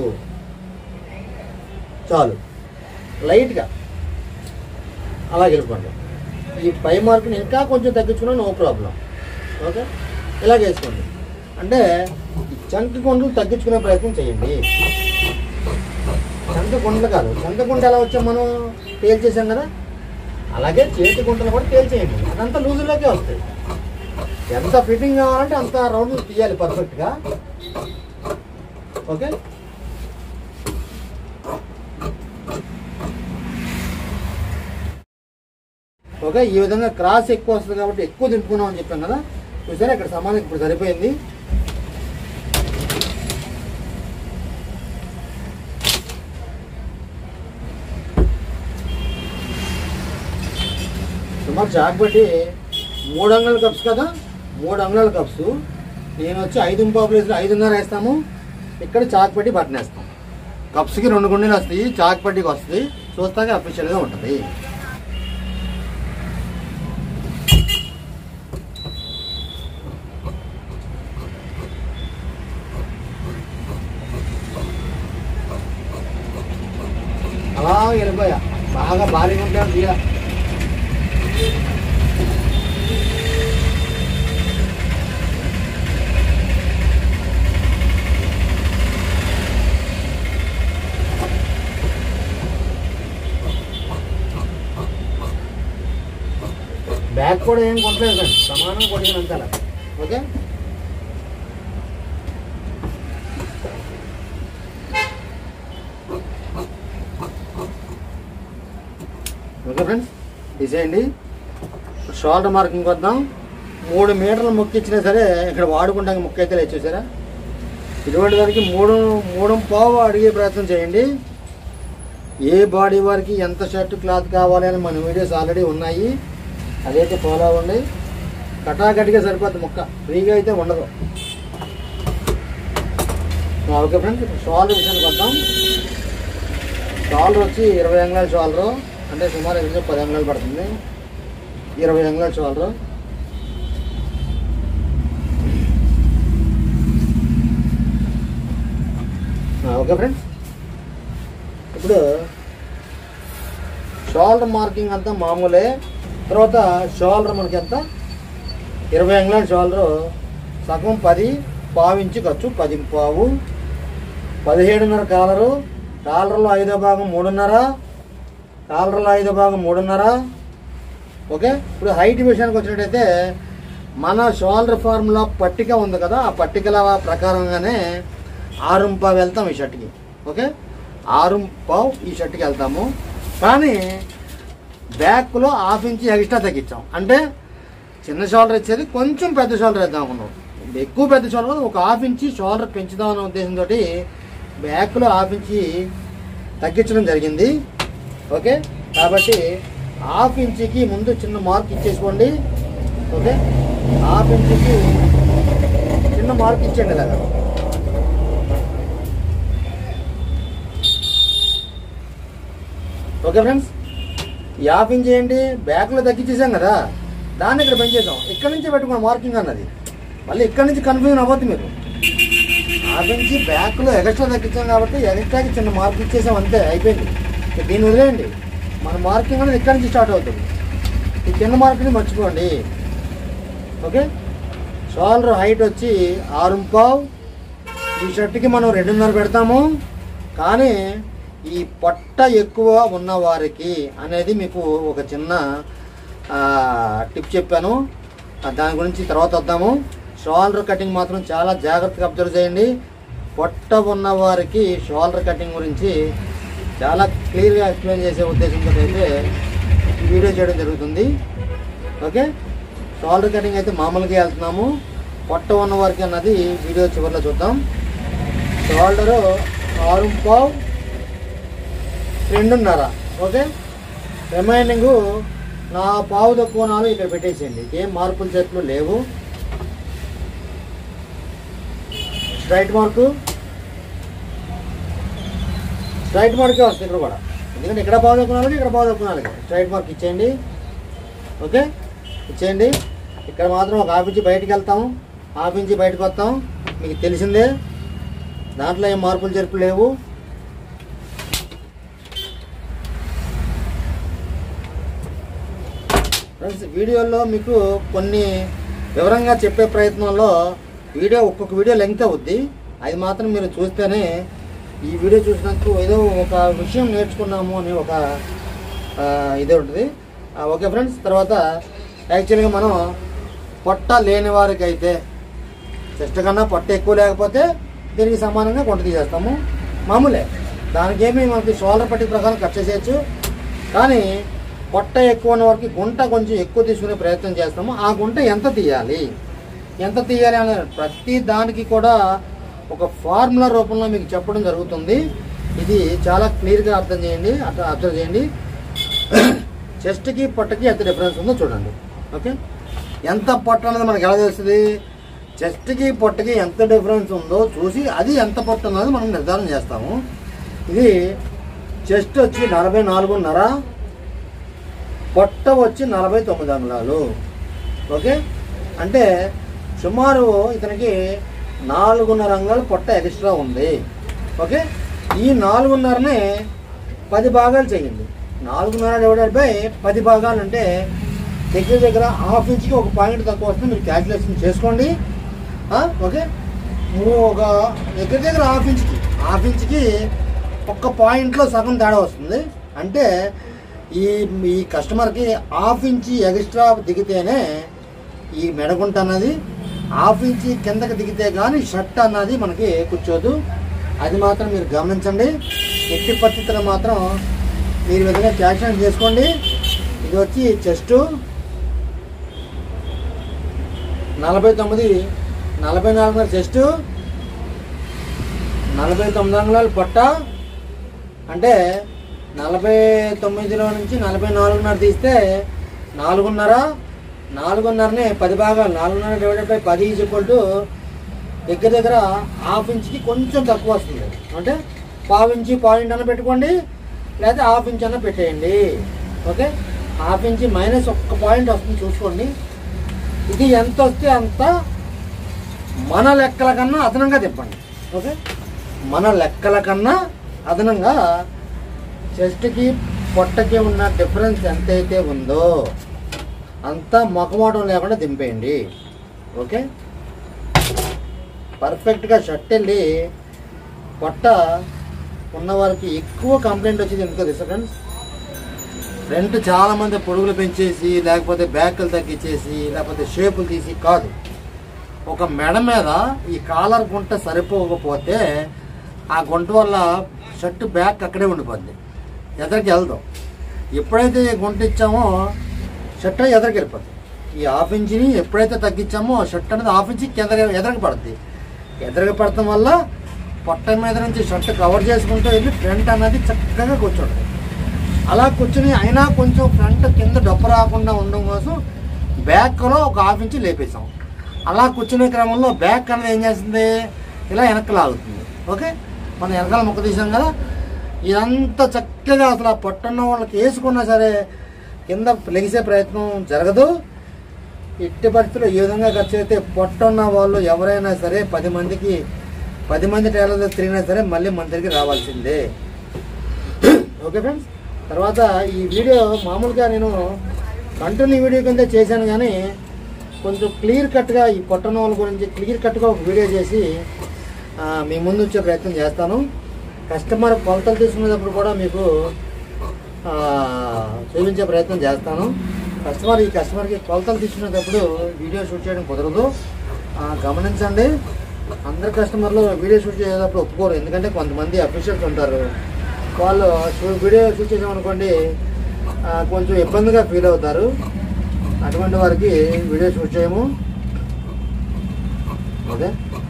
చాలు లైట్గా అలా గెలుపండి ఈ పై మార్కుని ఇంకా కొంచెం తగ్గించుకున్నా నో ప్రాబ్లం ఓకే ఇలాగ వేసుకోండి అంటే ఈ చంక గుంటలు తగ్గించుకునే ప్రయత్నం చేయండి చంక గుంటలు కాదు చంక గుంట ఎలా వచ్చాం మనం తేల్చేసాం కదా అలాగే చేతి గుంటలు కూడా తేల్చేయండి అదంతా లూజులోకే వస్తాయి ఎంత ఫిట్టింగ్ కావాలంటే అంత రౌండ్ తీయాలి పర్ఫెక్ట్గా ఓకే ఓకే ఈ విధంగా క్రాస్ ఎక్కువ వస్తుంది కాబట్టి ఎక్కువ దింపుకున్నాం అని చెప్పాం కదా చూసారా ఇక్కడ సమానం ఇప్పుడు సరిపోయింది సుమారు చాక్ పెట్టి మూడు అంగుళాల కప్స్ కదా మూడు అంగుళాల కప్స్ నేను వచ్చి ఐదు ఇంపావు ప్లేస్లో ఐదున్నర వేస్తాము ఇక్కడ చాక్ పెట్టి బటన్ వేస్తాం కప్స్కి రెండు గుండెలు వస్తాయి చాక్ పట్టికి వస్తుంది చూస్తాక అఫీషియల్గా ఉంటుంది అలా వెళ్ళిపోయా బాగా భారీగా ఉంటాను తీయ బ్యాగ్ కూడా ఏం కొట్టలేదు సార్ సమానం కొట్టిన అంతా ఓకే ఓకే ఫ్రెండ్స్ తీసేయండి షోల్డర్ మార్కింగ్ వద్దాం మూడు మీటర్ల ముక్క ఇచ్చినా సరే ఇక్కడ వాడుకుంటాం ముక్క అయితే లేదు చూసారా ఇటువంటి వారికి మూడు మూడు పావు అడిగే ప్రయత్నం చేయండి ఏ బాడీ వారికి ఎంత షర్ట్ క్లాత్ కావాలి అని మన వీడియోస్ ఆల్రెడీ ఉన్నాయి అదైతే ఫాలో అవ్వండి కటాకటిగా సరిపోద్ది ముక్క ఫ్రీగా అయితే ఉండదు ఆ, ఓకే ఫ్రెండ్స్ షాలర్ విషయానికి వద్దాం షాలర్ వచ్చి ఇరవై అంగుళాల షాలరు అంటే సుమారు ఎనిమిది పది అంగుళాలు పడుతుంది ఇరవై అంగుళాల షాలరు ఆ, ఓకే ఫ్రెండ్స్ ఇప్పుడు షోల్డర్ మార్కింగ్ అంతా మామూలే తర్వాత షోల్డర్ మనకి ఎంత ఇరవై అంగుళాల షోల్డర్ సగం పది పావు ఇంచు ఖర్చు పది పావు పదిహేడున్నర కాలరు కాలర్లో ఐదో భాగం మూడున్నర కాలర్లో ఐదో భాగం మూడున్నర ఓకే ఇప్పుడు హైట్ విషయానికి వచ్చినట్టయితే మన షోల్డర్ ఫార్ములా పట్టిక ఉంది కదా ఆ పట్టికల ప్రకారంగానే ఆరు పావు వెళ్తాం ఈ షర్ట్కి ఓకే ఆరు పావు ఈ షర్ట్కి వెళ్తాము కానీ బ్యాక్లో హాఫ్ ఇంచ్ ఎక్స్ట్రా తగ్గించాం అంటే చిన్న షోల్డర్ ఇచ్చేది కొంచెం పెద్ద షోల్డర్ వేద్దాం అనుకున్నాం ఎక్కువ పెద్ద షోల్డర్ కాదు, ఒక హాఫ్ ఇంచి షోల్డర్ పెంచుదాం అనే ఉద్దేశంతో బ్యాక్లో హాఫ్ ఇంచి తగ్గించడం జరిగింది ఓకే కాబట్టి హాఫ్ ఇంచుకి ముందు చిన్న మార్క్ ఇచ్చేసుకోండి ఓకే హాఫ్ ఇంచుకి చిన్న మార్క్ ఇచ్చేయండి ఇలాగా ఓకే ఫ్రెండ్స్ ఈ హాఫ్ ఇంచ్ ఏంటి బ్యాక్లో తగ్గించేసాం కదా దాన్ని ఇక్కడ పెంచేసాం ఇక్కడ నుంచే పెట్టుకున్న మార్కింగ్ అన్నది మళ్ళీ ఇక్కడ నుంచి కన్ఫ్యూజన్ అవ్వద్దు మీరు హాఫ్ ఇంచ్ బ్యాక్లో ఎక్స్ట్రా తగ్గించాం కాబట్టి ఎక్స్ట్రాకి చిన్న మార్క్ ఇచ్చేసాం అంతే అయిపోయింది ఇక దీన్ని వదిలేయండి మన మార్కింగ్ అనేది ఇక్కడ నుంచి స్టార్ట్ అవుతుంది ఈ కింద మార్క్ని మర్చిపోండి ఓకే షోల్డర్ హైట్ వచ్చి ఆరు పావు ఈ షర్ట్కి మనం రెండున్నర పెడతాము కానీ ఈ పొట్ట ఎక్కువ ఉన్న వారికి అనేది మీకు ఒక చిన్న ఆ, టిప్ చెప్పాను ఆ, దాని గురించి తర్వాత వద్దాము షోల్డర్ కటింగ్ మాత్రం చాలా జాగ్రత్తగా అబ్జర్వ్ చేయండి పొట్ట ఉన్న వారికి షోల్డర్ కటింగ్ గురించి చాలా క్లియర్గా ఎక్స్ప్లెయిన్ చేసే ఉద్దేశంతో అయితే ఈ వీడియో చేయడం జరుగుతుంది ఓకే షోల్డర్ కటింగ్ అయితే మామూలుగా వెళ్తున్నాము పొట్ట ఉన్న వారికి అన్నది వీడియో చివరిలో చూద్దాం షోల్డరు ఆరు పావు రెండున్నర ఓకే రిమైనింగ్ నా పావు తక్కువ నాలుగు ఇక్కడ పెట్టేసేయండి ఏం మార్పులు చెట్లు లేవు స్ట్రైట్ మార్కు స్ట్రైట్ మార్కే వస్తుంది ఇక్కడ కూడా ఎందుకంటే ఇక్కడ పావు తక్కువ నాలుగు ఇక్కడ పావు తక్కువ నాలుగు స్ట్రైట్ మార్క్ ఇచ్చేయండి ఓకే ఇచ్చేయండి ఇక్కడ మాత్రం ఒక హాఫ్ ఇంచి బయటికి వెళ్తాము హాఫ్ ఇంచి బయటకు వస్తాం మీకు తెలిసిందే దాంట్లో ఏం మార్పులు చెరుపులు లేవు ఫ్రెండ్స్ వీడియోలో మీకు కొన్ని వివరంగా చెప్పే ప్రయత్నంలో వీడియో ఒక్కొక్క వీడియో లెంగ్త్ అవుద్ది అది మాత్రం మీరు చూస్తేనే ఈ వీడియో చూసినందుకు ఏదో ఒక విషయం నేర్చుకున్నాము అని ఒక ఆ, ఇదే ఉంటుంది ఆ, ఓకే ఫ్రెండ్స్ తర్వాత యాక్చువల్గా మనం పొట్ట లేని వారికి అయితే చెస్ట్ కన్నా పొట్ట ఎక్కువ లేకపోతే దీనికి సమానంగా కొంట తీసేస్తాము మామూలే దానికేమి మనకి షోల్డర్ పట్టి ప్రకారం కట్ చేసేయచ్చు కానీ పొట్ట ఎక్కువ ఉన్న వరకు గుంట కొంచెం ఎక్కువ తీసుకునే ప్రయత్నం చేస్తాము ఆ గుంట ఎంత తీయాలి ఎంత తీయాలి అనే ప్రతి దానికి కూడా ఒక ఫార్ములా రూపంలో మీకు చెప్పడం జరుగుతుంది ఇది చాలా క్లియర్గా అర్థం చేయండి అట్లా అబ్జర్వ్ చేయండి చెస్ట్కి పొట్టకి ఎంత డిఫరెన్స్ ఉందో చూడండి ఓకే ఎంత పొట్ట అనేది మనకి ఎలా తెలుస్తుంది చెస్ట్కి పొట్టకి ఎంత డిఫరెన్స్ ఉందో చూసి అది ఎంత పొట్ట అన్నది మనం నిర్ధారణ చేస్తాము ఇది చెస్ట్ వచ్చి నలభై నాలుగున్నర పొట్ట వచ్చి నలభై తొమ్మిది అంగుళాలు ఓకే అంటే సుమారు ఇతనికి నాలుగున్నర అంగుళాలు పొట్ట ఎక్స్ట్రా ఉంది ఓకే ఈ నాలుగున్నరనే పది భాగాలు చేయండి నాలుగున్నర డివైడెడ్ బై పది భాగాలు అంటే దగ్గర దగ్గర హాఫ్ ఇంచ్కి ఒక పాయింట్ తక్కువ వస్తుంది మీరు క్యాల్కులేషన్ చేసుకోండి ఆ, ఓకే మూ- ఒక దగ్గర దగ్గర హాఫ్ ఇంచ్కి హాఫ్ ఇంచ్కి ఒక్క పాయింట్లో సగం తేడా వస్తుంది అంటే ఈ ఈ కస్టమర్కి హాఫ్ ఇంచి ఎక్స్ట్రా దిగితేనే ఈ మెడగుంట అన్నది హాఫ్ ఇంచి కిందకి దిగితే కానీ షర్ట్ అన్నది మనకి కూర్చోదు అది మాత్రం మీరు గమనించండి ఎట్టి పరిస్థితుల్లో మాత్రం మీరు ఈ విధంగా క్యాల్కులేషన్ చేసుకోండి ఇది వచ్చి చెస్ట్ నలభై తొమ్మిది నలభై నాలుగున్నర చెస్ట్ నలభై తొమ్మిది అంగుళాలు పొట్ట అంటే నలభై తొమ్మిదిలో నుంచి నలభై నాలుగున్నర తీస్తే నాలుగున్నర నాలుగున్నరనే పది భాగాలు నాలుగున్నర డివైడెడ్ బై పది ఈజ్ ఈక్వల్ టు దగ్గర దగ్గర హాఫ్ ఇంచ్కి కొంచెం తక్కువ వస్తుంది అంటే పావు ఇంచి పాయింట్ అన్న పెట్టుకోండి లేకపోతే హాఫ్ ఇంచ్ అన్న పెట్టేయండి ఓకే హాఫ్ ఇంచి మైనస్ ఒక్క పాయింట్ వస్తుంది చూసుకోండి ఇది ఎంత వస్తే అంత మన లెక్కల కన్నా అదనంగా తిప్పండి ఓకే మన లెక్కల కన్నా అదనంగా చెస్ట్కి పొట్టకి ఉన్న డిఫరెన్స్ ఎంతైతే ఉందో అంత మొఖమాటం లేకుండా దింపేయండి ఓకే పర్ఫెక్ట్గా షర్ట్ వెళ్ళి పొట్ట ఉన్న వారికి ఎక్కువ కంప్లైంట్ వచ్చేది ఎందుకో తెలుసా ఫ్రెండ్స్ ఫ్రంట్ చాలా మంది పొడుగులు పెంచేసి లేకపోతే బ్యాక్లు తగ్గించేసి లేకపోతే షేపులు తీసి కాదు ఒక మెడ మీద ఈ కాలర్ గుంట సరిపోకపోతే ఆ గుంట వల్ల షర్ట్ బ్యాక్ అక్కడే ఉండిపోద్ది ఎదరికి వెళ్దాం ఎప్పుడైతే ఈ గుంట ఇచ్చామో షర్ట్ ఎదరికి వెళ్ళిపోద్ది ఈ హాఫ్ ఇంచుని ఎప్పుడైతే తగ్గించామో షర్ట్ అనేది హాఫ్ ఇంచి కింద ఎదరికి పడుద్ది ఎదరికి పడటం వల్ల పొట్ట మీద నుంచి షర్ట్ కవర్ చేసుకుంటూ వెళ్ళి ఫ్రంట్ అనేది చక్కగా కూర్చోండి అలా కూర్చుని అయినా కొంచెం ఫ్రంట్ కింద డొప్ప రాకుండా ఉండడం కోసం బ్యాక్లో ఒక హాఫ్ ఇంచ్ లేపేసాం అలా కూర్చునే క్రమంలో బ్యాక్ అనేది ఏం చేస్తుంది ఇలా వెనక్కి లాగుతుంది ఓకే మనం వెనకాల మొక్క తీసాం కదా ఇదంతా చక్కగా అసలు ఆ పొట్టున్న వాళ్ళకి వేసుకున్నా సరే కింద లెగిసే ప్రయత్నం జరగదు ఎట్టి పరిస్థితుల్లో ఈ విధంగా ఖర్చు అయితే పొట్టున్న వాళ్ళు ఎవరైనా సరే పది మందికి పది మంది టైలర్ తిరిగినా సరే మళ్ళీ మన దగ్గరికి రావాల్సిందే ఓకే ఫ్రెండ్స్ తర్వాత ఈ వీడియో మామూలుగా నేను కంటిన్యూ వీడియో కింద చేశాను కానీ కొంచెం క్లియర్ కట్గా ఈ పొట్టన వాళ్ళ గురించి క్లియర్ కట్గా ఒక వీడియో చేసి ఆ, మీ ముందు వచ్చే ప్రయత్నం చేస్తాను కస్టమర్ కొలతలు తీసుకునేటప్పుడు కూడా మీకు ఆ, చూపించే ప్రయత్నం చేస్తాను కస్టమర్ ఈ కస్టమర్కి కొలతలు తీసుకునేటప్పుడు వీడియో షూట్ చేయడం కుదరదు ఆ, గమనించండి అందరు కస్టమర్లు వీడియో షూట్ చేసేటప్పుడు ఒప్పుకోరు ఎందుకంటే కొంతమంది అఫీషియల్స్ ఉంటారు వాళ్ళు షూ- వీడియో షూట్ చేసామనుకోండి ఆ, కొంచెం ఇబ్బందిగా ఫీల్ అవుతారు అటువంటి వారికి వీడియో షూట్ చేయము ఓకే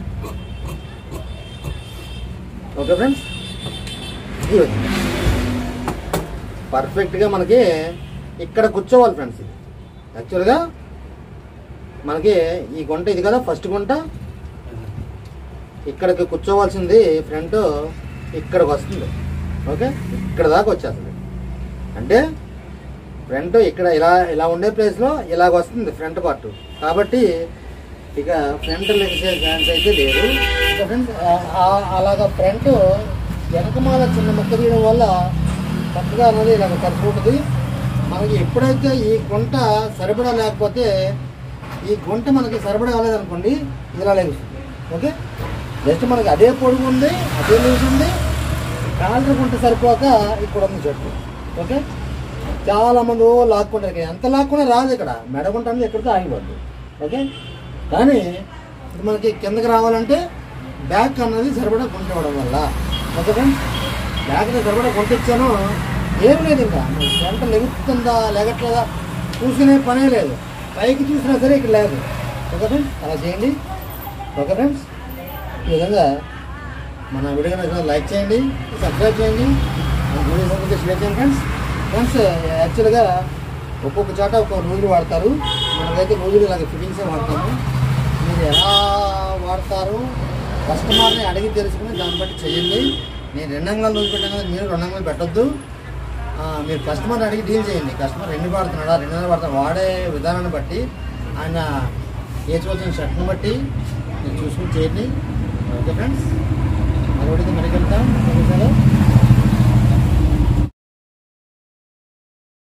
ఓకే ఫ్రెండ్స్ ఇది పర్ఫెక్ట్గా మనకి ఇక్కడ కూర్చోవాలి ఫ్రెండ్స్ ఇది యాక్చువల్గా మనకి ఈ గుంట ఇది కదా ఫస్ట్ గుంట ఇక్కడికి కూర్చోవాల్సింది ఫ్రంట్ ఇక్కడికి వస్తుంది ఓకే ఇక్కడ దాకా వచ్చేస్తుంది అంటే ఫ్రంట్ ఇక్కడ ఇలా ఇలా ఉండే ప్లేస్లో ఇలాగ వస్తుంది ఫ్రంట్ పార్ట్ కాబట్టి ఇక ఫ్రంట్ లెగిసే ఛాన్స్ అయితే లేదు ఇక ఫ్రెండ్స్ అలాగ ఫ్రంట్ వెనకమాల చిన్న ముక్క తీయడం వల్ల చక్కగా అనేది ఇలాగ సరిపోతుంది మనకి ఎప్పుడైతే ఈ గుంట సరిపడా లేకపోతే ఈ గుంట మనకి సరిపడా కాలేదనుకోండి ఇలా లెగుస్తుంది ఓకే జస్ట్ మనకి అదే పొడుగు ఉంది అదే లూజ్ ఉంది కాలర్ గుంట సరిపోక ఇక్కడ ఉంది చెట్టు ఓకే చాలా మంది ఓ లాక్కుంటారు ఎంత లాక్కున్నా రాదు ఇక్కడ మెడగుంట అనేది ఎక్కడితో ఆగిపోద్ది ఓకే కానీ ఇప్పుడు మనకి కిందకి రావాలంటే బ్యాక్ అన్నది సరిపడా గుంట ఇవ్వడం వల్ల ఓకే ఫ్రెండ్స్ బ్యాక్ సరిపడా గుంట ఇచ్చాను ఏం లేదు ఇంకా ఎంత లెగుతుందా లెగట్లేదా చూసుకునే పనే లేదు పైకి చూసినా సరే ఇక్కడ లేదు ఓకే ఫ్రెండ్స్ అలా చేయండి ఓకే ఫ్రెండ్స్ ఈ విధంగా మన వీడియో నచ్చినా లైక్ చేయండి సబ్స్క్రైబ్ చేయండి మన వీడియో నచ్చితే షేర్ చేయండి ఫ్రెండ్స్ ఫ్రెండ్స్ యాక్చువల్గా ఒక్కొక్క చోట ఒక్కొక్క రోజులు వాడతారు మనకైతే రోజులు ఇలాగ ఫిట్టింగ్సే వాడతాము మీరు ఎలా వాడతారు కస్టమర్ని అడిగి తెలుసుకుని దాన్ని బట్టి చేయండి నేను రెండు అంగళాలు రోజు పెట్టాను కదా మీరు రెండు అంగళాలు పెట్టొద్దు ఆ, మీరు కస్టమర్ అడిగి డీల్ చేయండి కస్టమర్ ఎన్ని వాడుతున్నాడా రెండు నెలలు వాడుతున్నాడు వాడే విధానాన్ని బట్టి ఆయన వేసుకోవాల్సిన షర్ట్ని బట్టి మీరు చూసుకుని చేయండి ఓకే ఫ్రెండ్స్ మరొకటి మరి వెళ్తాం